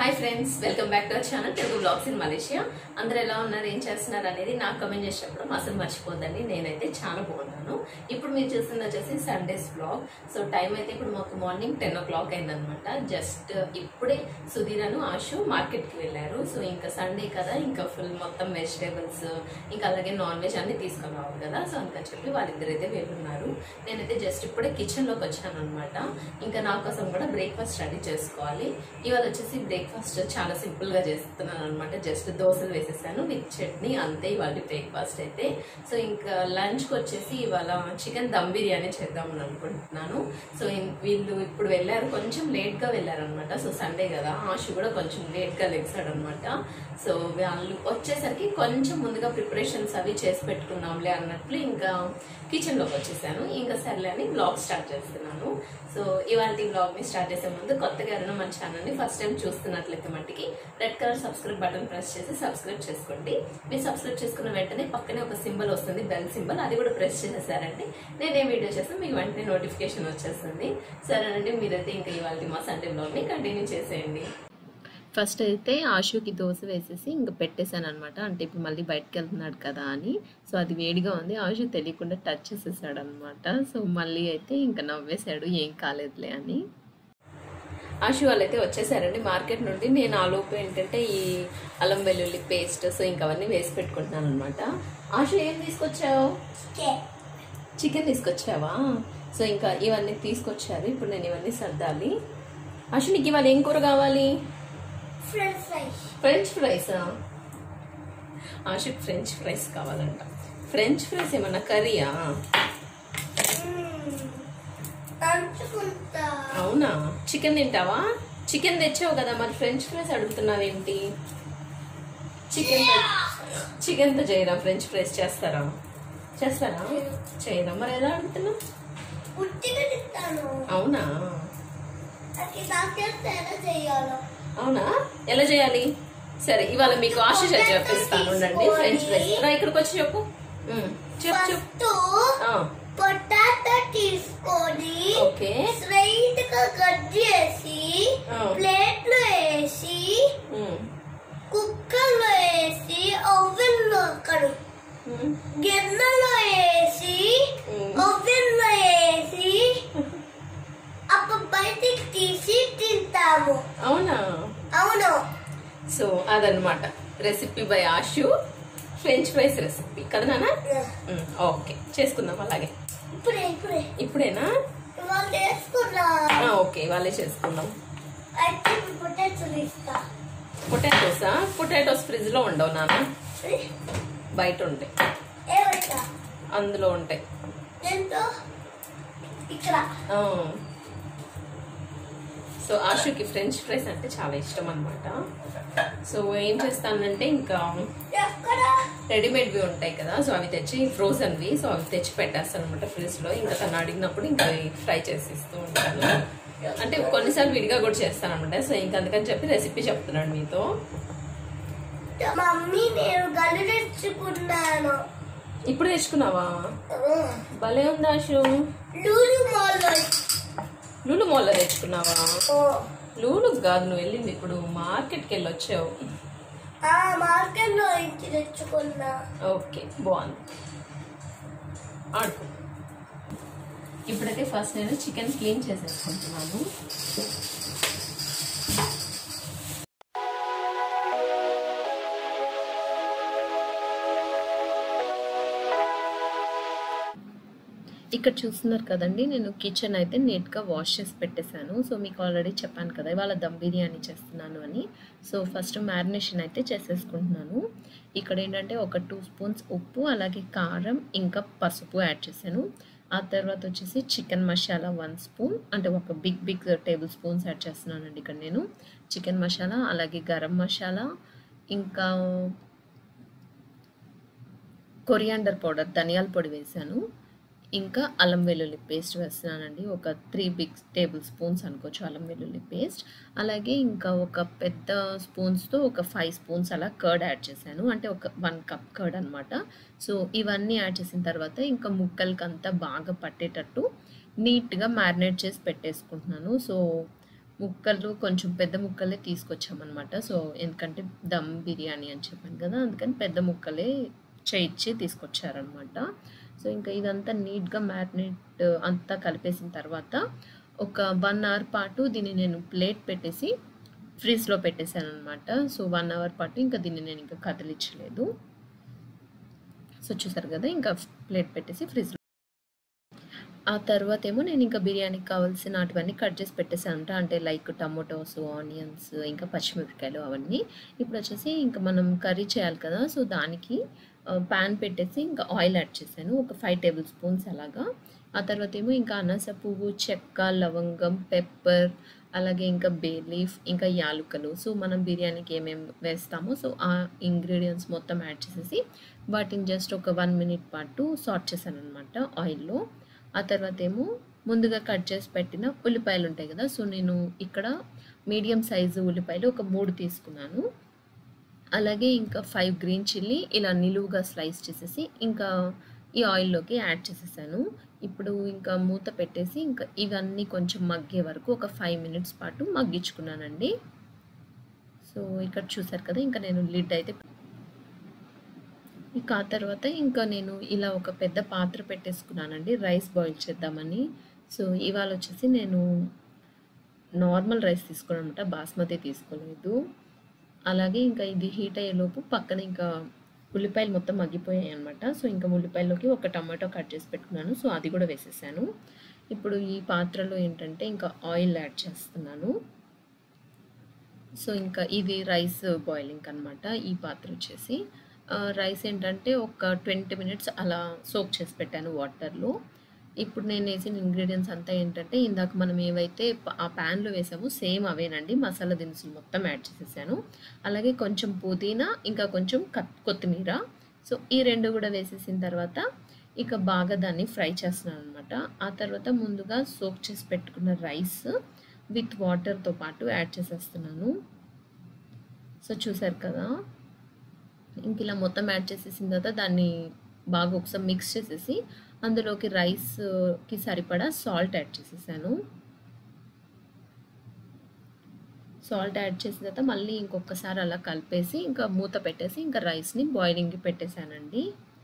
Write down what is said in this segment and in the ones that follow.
Hi friends welcome back to our channel Telugu blogs in Malaysia అందరు ఎలా ఉన్నారు ఏం చేస్తున్నారు అనేది నాకు కమెంట్ చేసేటప్పుడు అసలు మర్చిపోద్దండి నేనైతే చాలా బాగున్నాను ఇప్పుడు మీరు చూస్తుంది వచ్చేసి సండేస్ బ్లాగ్ సో టైం అయితే ఇప్పుడు మాకు మార్నింగ్ టెన్ ఓ క్లాక్ అయిందనమాట జస్ట్ ఇప్పుడే సుధీరను ఆశు మార్కెట్కి వెళ్ళారు సో ఇంకా సండే కదా ఇంకా ఫుల్ మొత్తం వెజిటేబుల్స్ ఇంకా అలాగే నాన్ వెజ్ అన్ని తీసుకొని రావాలి కదా సో అందుకని చెప్పి వాళ్ళిద్దరైతే వెళ్తున్నారు నేనైతే జస్ట్ ఇప్పుడే కిచెన్లోకి వచ్చాను అనమాట ఇంకా నా కోసం కూడా బ్రేక్ఫాస్ట్ రెడీ చేసుకోవాలి ఇవాళ వచ్చేసి బ్రేక్ఫాస్ట్ చాలా సింపుల్ గా చేస్తున్నాను అనమాట జస్ట్ దోశలు వేసేసాను విత్ చట్నీ అంతే ఇవాళ బ్రేక్ఫాస్ట్ అయితే సో ఇంకా లంచ్ కి వచ్చేసి ఇవాళ చికెన్ దమ్ బిర్యానీ చేద్దామని అనుకుంటున్నాను సో ఇన్- వీళ్ళు ఇప్పుడు వెళ్ళారు కొంచెం లేట్ గా వెళ్ళారు అనమాట సో సండే కదా ఆశు కూడా కొంచెం లేట్ గా లెగ్సాడు అనమాట సో వాళ్ళు వచ్చేసరికి కొంచెం ముందుగా ప్రిపరేషన్స్ అవి చేసి పెట్టుకున్నాంలే అన్నట్లు ఇంకా కిచెన్ లోకి వచ్చేసాను ఇంకా సర్లే అని బ్లాగ్ స్టార్ట్ చేస్తున్నాను సో ఇవాళ బ్లాగ్ ని స్టార్ట్ చేసే ముందు కొత్తగా ఎవరైనా మన ఛానల్ ని ఫస్ట్ టైం చూస్తున్నట్లయితే మట్టికి red colour subscribe button press చేసి సబ్స్క్రైబ్ చేసుకోండి మీరు సబ్స్క్రైబ్ చేసుకున్న వెంటనే పక్కనే ఒక సింబల్ వస్తుంది బెల్ సింబల్ అది కూడా ప్రెస్ చేసేసారంటే నేను ఏ వీడియో చేస్తే మీకు వెంటనే నోటిఫికేషన్ వచ్చేస్తుంది సరేనండి మీరైతే ఇంకా ఇవాళ మా సండే బ్లాగ్ ని కంటిన్యూ చేసేయండి ఫస్ట్ అయితే ఆశుకి దోశ వేసేసి ఇంకా పెట్టేశాను అనమాట అంటే ఇప్పుడు మళ్ళీ బయటకు వెళ్తున్నాడు కదా అని సో అది వేడిగా ఉంది ఆశు తెలియకుండా టచ్ చేసేసాడు అనమాట సో మళ్ళీ అయితే ఇంకా నవ్వేశాడు ఏం కాలేదులే అని ఆశు వాళ్ళైతే వచ్చేసారండి మార్కెట్ నుండి నేను ఆలోపు ఏంటంటే ఈ అల్లం వెల్లుల్లి పేస్ట్ సో ఇంకా అవన్నీ వేసి పెట్టుకుంటున్నాను అనమాట ఆశు ఏం తీసుకొచ్చావు చికెన్ తీసుకొచ్చావా సో ఇంకా ఇవన్నీ తీసుకొచ్చారు ఇప్పుడు నేను ఇవన్నీ సర్దాలి ఆశు నీకు ఇవాళ ఏం కూర కావాలి ఫ్రెంచ్ ఫ్రైస్ ఫ్రెంచ్ ఫ్రైసా ఆశకు ఫ్రెంచ్ ఫ్రైస్ కావాలంట ఫ్రెంచ్ ఫ్రైస్ ఏమన్నా కర్రీయా దంచుకుంటా అవునా చికెన్ తింటావా చికెన్ తెచ్చావు కదా మరి ఫ్రెంచ్ ఫ్రైస్ అడుగుతున్నావేంటి చికెన్ చికెన్ తో చేయరా ఫ్రెంచ్ ఫ్రైస్ చేస్తారా చేస్తారా చేయరా మరి ఎలా అడుగుతున్నావు ఉట్టిగా తింటాను అవునా అది నాకేస్తే ఎలా చేయాలో అవునా ఎలా చేయాలి సరే ఇవాళ మీకు ఆశ చెప్పిస్తాను ఉండండి ఫ్రెంచ్ ఫ్రైస్ రా ఇక్కడికి వచ్చి చెప్పు ఉమ్, చెప్పు చెప్పు ఫస్ట్ ఆ, పొటాటో తీసుకొని ఓకే స్ట్రైట్ గా కట్ చేసి ఆ. ప్లేట్ లో వేసి ఉమ్, కుక్కర్ లో వేసి ఓవెన్ లో కడు ఉమ్, గిన్నెలో వేసి ఉమ్. ఓవెన్ లో వేసి అప్పుడు బయటికి తీసి తింటాము అవునా అవును సో అదనమాట recipe by Ashu french fries recipe కదా నాన్న ఉమ్, ఓకే చేసుకుందాం అలాగే ఇప్పుడే ఇప్పుడే ఇప్పుడేనా ఇవాళ చేసుకున్నా ఆ, ఓకే వాళ్ళే చేసుకుందాం అయితే పొటాటోలు ఇస్తా పొటాటోసా పొటాటోస్ ఫ్రిడ్జ్ లో ఉండవు నాన్న బయట ఉంటాయి ఏమైనా అందులో ఉంటాయి ఎంతో ఇక్కడ ఆ. సో ఆషుకి ఫ్రెంచ్ ఫ్రైస్ అంటే చాలా ఇష్టం అనమాట సో ఏం చేస్తానంటే ఇంకా ఎక్కడ రెడీమేడ్వి ఉంటాయి కదా సో అవి తెచ్చి ఫ్రోజన్వి సో అవి తెచ్చి పెట్టేస్తాను అనమాట ఫ్రిడ్జ్ లో ఇంకా తను అడిగినప్పుడు ఇంకా అవి ఫ్రై చేసి ఇస్తూ ఉంటాను అంటే కొన్నిసార్లు విడిగా కూడా చేస్తాను అనమాట సో ఇంకా అందుకని చెప్పి రెసిపీ చెప్తున్నాను మీతో మమ్మీ నేను గల్లు తెచ్చుకున్నాను ఇప్పుడు తెచ్చుకున్నావా భలే ఉంది ఆశు లూలు మాల్లో లూలు మోల్లో తెచ్చుకున్నావా లూలు కాదు నువ్వు వెళ్ళింది ఇప్పుడు మార్కెట్కి వెళ్ళి వచ్చావు ఆ మార్కెట్ లో ఇంటి తెచ్చుకున్నా ఓకే బాగుంది ఆడుకో ఇప్పుడైతే ఫస్ట్ నేను చికెన్ క్లీన్ చేసేసుకుంటున్నాను ఇక్కడ చూస్తున్నారు కదండి నేను కిచెన్ అయితే నీట్గా వాష్ చేసి పెట్టేశాను సో మీకు ఆల్రెడీ చెప్పాను కదా ఇవాళ దమ్ బిర్యానీ చేస్తున్నాను అని సో ఫస్ట్ మ్యారినేషన్ అయితే చేసేసుకుంటున్నాను ఇక్కడ ఏంటంటే ఒక టూ స్పూన్స్ ఉప్పు అలాగే కారం ఇంకా పసుపు యాడ్ చేశాను ఆ తర్వాత వచ్చేసి చికెన్ మసాలా వన్ స్పూన్ అంటే ఒక big big tablespoons add చేస్తున్నానండి ఇక్కడ నేను చికెన్ మసాలా అలాగే గరం మసాలా ఇంకా కొరియాండర్ పౌడర్ ధనియాల పొడి వేసాను ఇంకా అల్లం వెల్లుల్లి పేస్ట్ వేస్తున్నానండి ఒక త్రీ బిగ్ టేబుల్ స్పూన్స్ అనుకోవచ్చు అల్లం వెల్లుల్లి పేస్ట్ అలాగే ఇంకా ఒక పెద్ద స్పూన్స్తో ఒక ఫైవ్ స్పూన్స్ అలా కర్డ్ యాడ్ చేశాను అంటే ఒక వన్ కప్ కర్డ్ అనమాట సో ఇవన్నీ యాడ్ చేసిన తర్వాత ఇంకా ముక్కలకంతా బాగా పట్టేటట్టు నీట్గా మ్యారినేట్ చేసి పెట్టేసుకుంటున్నాను సో ముక్కలు కొంచెం పెద్ద ముక్కలే తీసుకొచ్చామన్నమాట సో ఎందుకంటే దమ్ బిర్యానీ అని చెప్పాను కదా అందుకని పెద్ద ముక్కలే చేయించి తీసుకొచ్చారనమాట సో ఇంకా ఇదంతా నీట్గా మ్యారినేట్ అంతా కలిపేసిన తర్వాత ఒక వన్ అవర్ పాటు దీన్ని నేను ప్లేట్ పెట్టేసి ఫ్రీజ్లో పెట్టేశాను అనమాట సో వన్ అవర్ పాటు ఇంకా దీన్ని నేను ఇంకా కదిలించలేదు సో చూసారు కదా ఇంకా ప్లేట్ పెట్టేసి ఫ్రిడ్జ్లో ఆ తర్వాత ఏమో నేను ఇంకా బిర్యానీకి కావాల్సిన అటువన్నీ కట్ చేసి పెట్టేసానంట అంటే లైక్ టమోటోస్ ఆనియన్స్ ఇంకా పచ్చిమిరపకాయలు అవన్నీ ఇప్పుడు వచ్చేసి ఇంకా మనం కర్రీ చేయాలి కదా సో దానికి ప్యాన్ పెట్టేసి ఇంకా ఆయిల్ యాడ్ చేశాను ఒక ఫైవ్ టేబుల్ స్పూన్స్ అలాగా ఆ తర్వాత ఏమో ఇంకా అనాస పువ్వు చెక్క లవంగం పెప్పర్ అలాగే ఇంకా బే లీఫ్ ఇంకా యాలుకలు సో మనం బిర్యానీకి ఏమేమి వేస్తామో సో ఆ ఇంగ్రీడియంట్స్ మొత్తం యాడ్ చేసేసి వాటిని జస్ట్ ఒక వన్ మినిట్ పాటు సార్ట్ చేశాను అనమాట ఆయిల్లో ఆ తర్వాత ఏమో ముందుగా కట్ చేసి పెట్టిన ఉల్లిపాయలు ఉంటాయి కదా సో నేను ఇక్కడ మీడియం సైజు ఉల్లిపాయలు ఒక మూడు తీసుకున్నాను అలాగే ఇంకా ఫైవ్ గ్రీన్ చిల్లీ ఇలా నిలువుగా స్లైస్ చేసేసి ఇంకా ఈ ఆయిల్లోకి యాడ్ చేసేసాను ఇప్పుడు ఇంకా మూత పెట్టేసి ఇంకా ఇవన్నీ కొంచెం మగ్గే వరకు ఒక ఫైవ్ మినిట్స్ పాటు మగ్గించుకున్నానండి సో ఇక్కడ చూసారు కదా ఇంకా నేను లిడ్ అయితే ఇక ఆ తర్వాత ఇంకా నేను ఇలా ఒక పెద్ద పాత్ర పెట్టేసుకున్నానండి రైస్ బాయిల్ చేద్దామని సో ఇవాళ వచ్చేసి నేను నార్మల్ రైస్ తీసుకున్నాను అనమాట బాస్మతి తీసుకోలేదు అలాగే ఇంకా ఇది హీట్ అయ్యేలోపు పక్కన ఇంకా ఉల్లిపాయలు మొత్తం మగ్గిపోయాయి అనమాట సో ఇంకా ఉల్లిపాయలోకి ఒక టమాటో కట్ చేసి పెట్టుకున్నాను సో అది కూడా వేసేసాను ఇప్పుడు ఈ పాత్రలో ఏంటంటే ఇంకా ఆయిల్ యాడ్ చేస్తున్నాను సో ఇంకా ఇది రైస్ బాయిలింగ్ అనమాట ఈ పాత్ర వచ్చేసి రైస్ ఏంటంటే ఒక ట్వంటీ మినిట్స్ అలా సోక్ చేసి పెట్టాను వాటర్లో ఇప్పుడు నేను వేసిన ఇంగ్రీడియంట్స్ అంతా ఏంటంటే ఇందాక మనం ఏవైతే ఆ ప్యాన్లో వేసామో సేమ్ అవేనండి మసాలా దినుసులు మొత్తం యాడ్ చేసేసాను అలాగే కొంచెం పుదీనా ఇంకా కొంచెం కొత్తిమీర సో ఈ రెండు కూడా వేసేసిన తర్వాత ఇక బాగా దాన్ని ఫ్రై చేస్తున్నాను అనమాట ఆ తర్వాత ముందుగా సోక్ చేసి పెట్టుకున్న రైస్ విత్ వాటర్తో పాటు యాడ్ చేసేస్తున్నాను సో చూసారు కదా ఇంక ఇలా మొత్తం యాడ్ చేసేసిన తర్వాత దాన్ని బాగా ఒకసారి మిక్స్ చేసేసి అందులోకి రైస్కి సరిపడా సాల్ట్ యాడ్ చేసేసాను సాల్ట్ యాడ్ చేసిన తర్వాత మళ్ళీ ఇంకొకసారి అలా కలిపేసి ఇంకా మూత పెట్టేసి ఇంకా రైస్ని బాయిలింగ్కి పెట్టేశానండి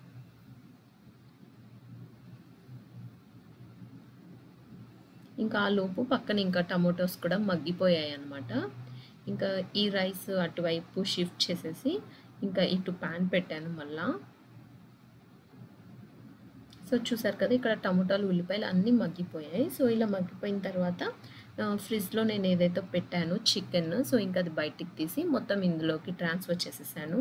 ఇంకా ఆ లోపు పక్కన ఇంకా టమాటోస్ కూడా మగ్గిపోయాయి అన్నమాట ఇంకా ఈ రైస్ అటువైపు షిఫ్ట్ చేసేసి ఇంకా ఇటు ప్యాన్ పెట్టాను మళ్ళా సో చూసారు కదా ఇక్కడ టమాటాలు ఉల్లిపాయలు అన్నీ మగ్గిపోయాయి సో ఇలా మగ్గిపోయిన తర్వాత ఫ్రిడ్జ్లో నేను ఏదైతే పెట్టానో చికెన్ సో ఇంకా అది బయటికి తీసి మొత్తం ఇందులోకి ట్రాన్స్ఫర్ చేసేసాను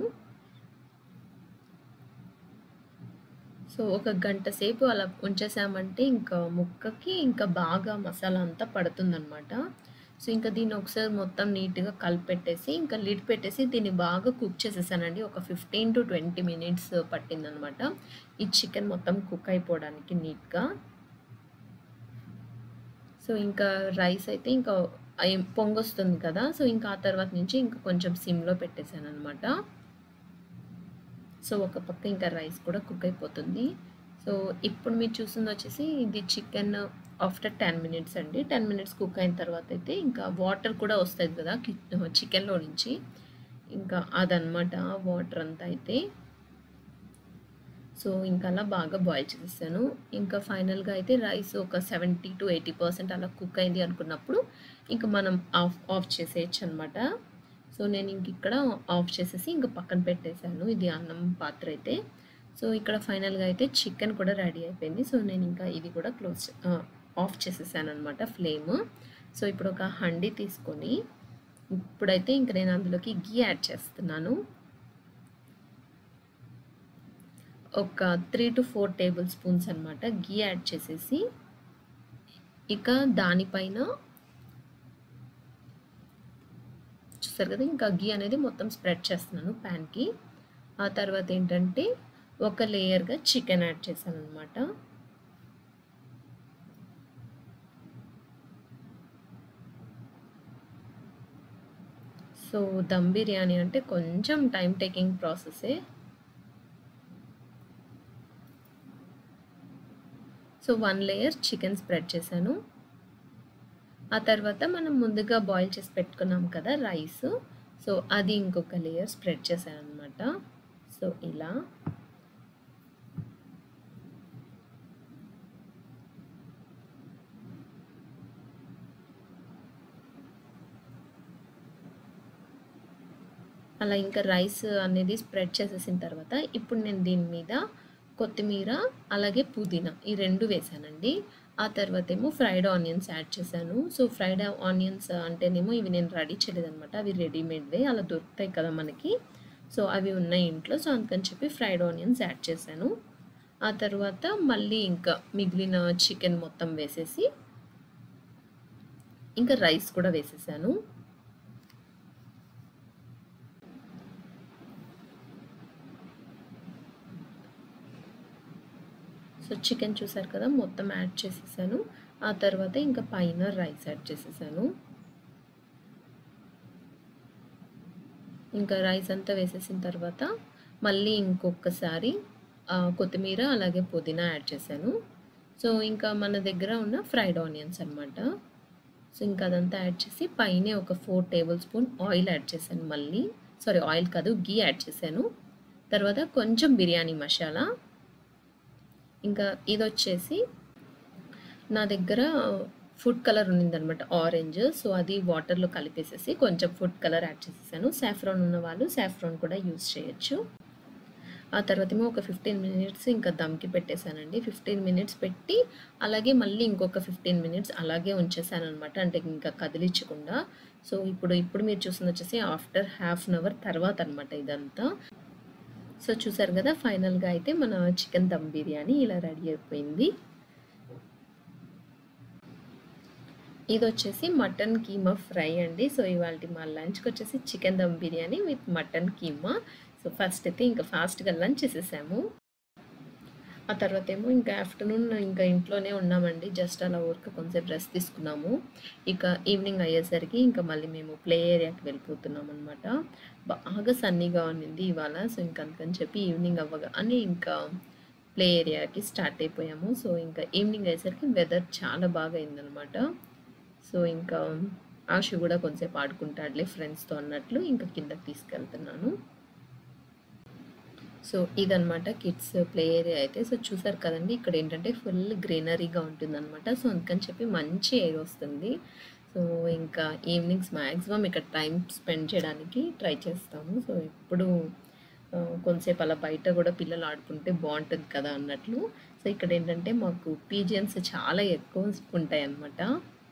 సో ఒక గంట సేపు అలా ఉంచేసామంటే ఇంకా ముక్కకి ఇంకా బాగా మసాలా అంతా పడుతుందన్నమాట సో ఇంకా దీన్ని ఒకసారి మొత్తం నీట్గా కలిపెట్టేసి ఇంకా లిడ్ పెట్టేసి దీన్ని బాగా కుక్ చేసేసానండి ఒక ఫిఫ్టీన్ టు ట్వంటీ మినిట్స్ పట్టిందనమాట ఈ చికెన్ మొత్తం కుక్ అయిపోవడానికి నీట్గా సో ఇంకా రైస్ అయితే ఇంకా పొంగొస్తుంది కదా సో ఇంకా ఆ తర్వాత నుంచి ఇంకా కొంచెం సిమ్లో పెట్టేశాను అనమాట సో ఒక పక్క ఇంకా రైస్ కూడా కుక్ అయిపోతుంది సో ఇప్పుడు మీరు చూసింది వచ్చేసి ఇది చికెన్ ఆఫ్టర్ టెన్ మినిట్స్ అండి టెన్ మినిట్స్ కుక్ అయిన తర్వాత అయితే ఇంకా వాటర్ కూడా వస్తుంది కదా చికెన్లో నుంచి ఇంకా అదనమాట వాటర్ అంతా అయితే సో ఇంకా అలా బాగా బాయిల్ చేసేసాను ఇంకా ఫైనల్గా అయితే రైస్ ఒక సెవెంటీ టు ఎయిటీ పర్సెంట్ అలా కుక్ అయింది అనుకున్నప్పుడు ఇంకా మనం ఆఫ్ ఆఫ్ చేసేయచ్చు అనమాట సో నేను ఇంక ఇక్కడ ఆఫ్ చేసేసి ఇంకా పక్కన పెట్టేశాను ఇది అన్నం పాత్ర అయితే సో ఇక్కడ ఫైనల్గా అయితే చికెన్ కూడా రెడీ అయిపోయింది సో నేను ఇంకా ఇది కూడా క్లోజ్ ఆఫ్ చేసేసాను అనమాట ఫ్లేమ్ సో ఇప్పుడు ఒక హండీ తీసుకొని ఇప్పుడైతే ఇంక నేను అందులోకి గీ యాడ్ చేస్తున్నాను ఒక three to four tablespoons అనమాట గీ యాడ్ చేసేసి ఇక దానిపైన చూస్తారు కదా ఇంకా గీ అనేది మొత్తం స్ప్రెడ్ చేస్తున్నాను ప్యాన్కి ఆ తర్వాత ఏంటంటే ఒక లేయర్గా చికెన్ యాడ్ చేశాను అనమాట సో దమ్ బిర్యానీ అంటే కొంచెం టైం టేకింగ్ ప్రాసెసే so one layer chicken spread చేశాను ఆ తర్వాత మనం ముందుగా బాయిల్ చేసి పెట్టుకున్నాం కదా రైస్ సో అది ఇంకొక లేయర్ స్ప్రెడ్ చేశాను అనమాట సో ఇలా అలా ఇంకా రైస్ అనేది స్ప్రెడ్ చేసేసిన తర్వాత ఇప్పుడు నేను దీని మీద కొత్తిమీర అలాగే పుదీనా ఈ రెండు వేసానండి ఆ తర్వాత ఏమో ఫ్రైడ్ ఆనియన్స్ యాడ్ చేశాను సో ఫ్రైడ్ ఆనియన్స్ అంటేనేమో ఇవి నేను రెడీ చేయలేదనమాట అవి రెడీమేడ్వే అలా దొరుకుతాయి కదా మనకి సో అవి ఉన్నాయి ఇంట్లో సో అందుకని చెప్పి ఫ్రైడ్ ఆనియన్స్ యాడ్ చేశాను ఆ తర్వాత మళ్ళీ ఇంకా మిగిలిన చికెన్ మొత్తం వేసేసి ఇంకా రైస్ కూడా వేసేసాను సో చికెన్ చూసారు కదా మొత్తం యాడ్ చేసేసాను ఆ తర్వాత ఇంకా పైన రైస్ యాడ్ చేసేసాను ఇంకా రైస్ అంతా వేసేసిన తర్వాత మళ్ళీ ఇంకొకసారి కొత్తిమీర అలాగే పుదీనా యాడ్ చేశాను సో ఇంకా మన దగ్గర ఉన్న ఫ్రైడ్ ఆనియన్స్ అనమాట సో ఇంకా అదంతా యాడ్ చేసి పైనే ఒక four tablespoon oil add చేశాను మళ్ళీ సారీ ఆయిల్ కాదు గీ యాడ్ చేశాను తర్వాత కొంచెం బిర్యానీ మసాలా ఇంకా ఇది వచ్చేసి నా దగ్గర ఫుడ్ కలర్ ఉన్నిందనమాట ఆరెంజ్ సో అది వాటర్లో కలిపేసేసి కొంచెం ఫుడ్ కలర్ యాడ్ చేసేసాను సాఫ్రాన్ ఉన్న వాళ్ళు సాఫ్రాన్ కూడా యూస్ చేయొచ్చు ఆ తర్వాత ఏమో ఒక ఫిఫ్టీన్ మినిట్స్ ఇంకా దమ్కి పెట్టేశానండి ఫిఫ్టీన్ మినిట్స్ పెట్టి అలాగే మళ్ళీ ఇంకొక ఫిఫ్టీన్ మినిట్స్ అలాగే ఉంచేసాను అనమాట అంటే ఇంకా కదిలించకుండా సో ఇప్పుడు ఇప్పుడు మీరు చూసింది వచ్చేసి ఆఫ్టర్ హాఫ్ అన్ అవర్ తర్వాత అనమాట ఇదంతా సో చూసారు కదా ఫైనల్గా అయితే మన చికెన్ దమ్ బిర్యానీ ఇలా రెడీ అయిపోయింది ఇది వచ్చేసి మటన్ కీమా ఫ్రై అండి సో ఇవాళ మా లంచ్కి వచ్చేసి chicken dum biryani with mutton keema so first అయితే ఇంకా ఫాస్ట్గా లంచ్ చేసేసాము ఆ తర్వాత ఏమో ఇంకా ఆఫ్టర్నూన్ ఇంకా ఇంట్లోనే ఉన్నామండి జస్ట్ అలా ఊరిక కొంచెంసేపు రెస్ట్ తీసుకున్నాము ఇక ఈవినింగ్ అయ్యేసరికి ఇంకా మళ్ళీ మేము ప్లే ఏరియాకి వెళ్ళిపోతున్నాం అనమాట బాగా సన్నీగా ఉన్నింది ఇవాళ సో ఇంకా అందుకని చెప్పి ఈవినింగ్ అవ్వగానే ఇంకా ప్లే ఏరియాకి స్టార్ట్ అయిపోయాము సో ఇంకా ఈవినింగ్ అయ్యేసరికి వెదర్ చాలా బాగా అయిందనమాట సో ఇంకా ఆశ కూడా కొంచెంసేపు ఆడుకుంటాడులే ఫ్రెండ్స్తో అన్నట్లు ఇంకా కిందకి తీసుకెళ్తున్నాను సో ఇదనమాట కిడ్స్ ప్లే ఏరియా అయితే సో చూసారు కదండి ఇక్కడ ఏంటంటే ఫుల్ గ్రీనరీగా ఉంటుందన్నమాట సో అందుకని చెప్పి మంచి ఎయిర్ వస్తుంది సో ఇంకా ఈవినింగ్స్ మ్యాక్సిమం ఇక్కడ టైం స్పెండ్ చేయడానికి ట్రై చేస్తాము సో ఎప్పుడు కొంతసేపు అలా బయట కూడా పిల్లలు ఆడుకుంటే బాగుంటుంది కదా అన్నట్లు సో ఇక్కడ ఏంటంటే మాకు పీజియన్స్ చాలా ఎక్కువ ఉంటాయి అన్నమాట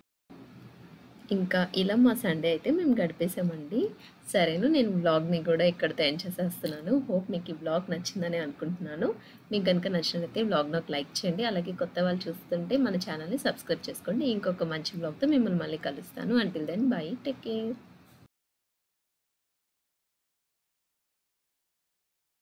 ఇంకా ఇలా మా సండే అయితే మేము గడిపేసామండి సరేను నేను వ్లాగ్ని కూడా ఇక్కడితో ఎండ్ చేసేస్తున్నాను హోప్ మీకు ఈ వ్లాగ్ నచ్చిందని అనుకుంటున్నాను మీకు కనుక నచ్చినట్లయితే వ్లాగ్ నాకు లైక్ చేయండి అలాగే కొత్త వాళ్ళు చూస్తుంటే మన ఛానల్ని సబ్స్క్రైబ్ చేసుకోండి ఇంకొక మంచి వ్లాగ్తో మిమ్మల్ని మళ్ళీ కలుస్తాను until then bye take care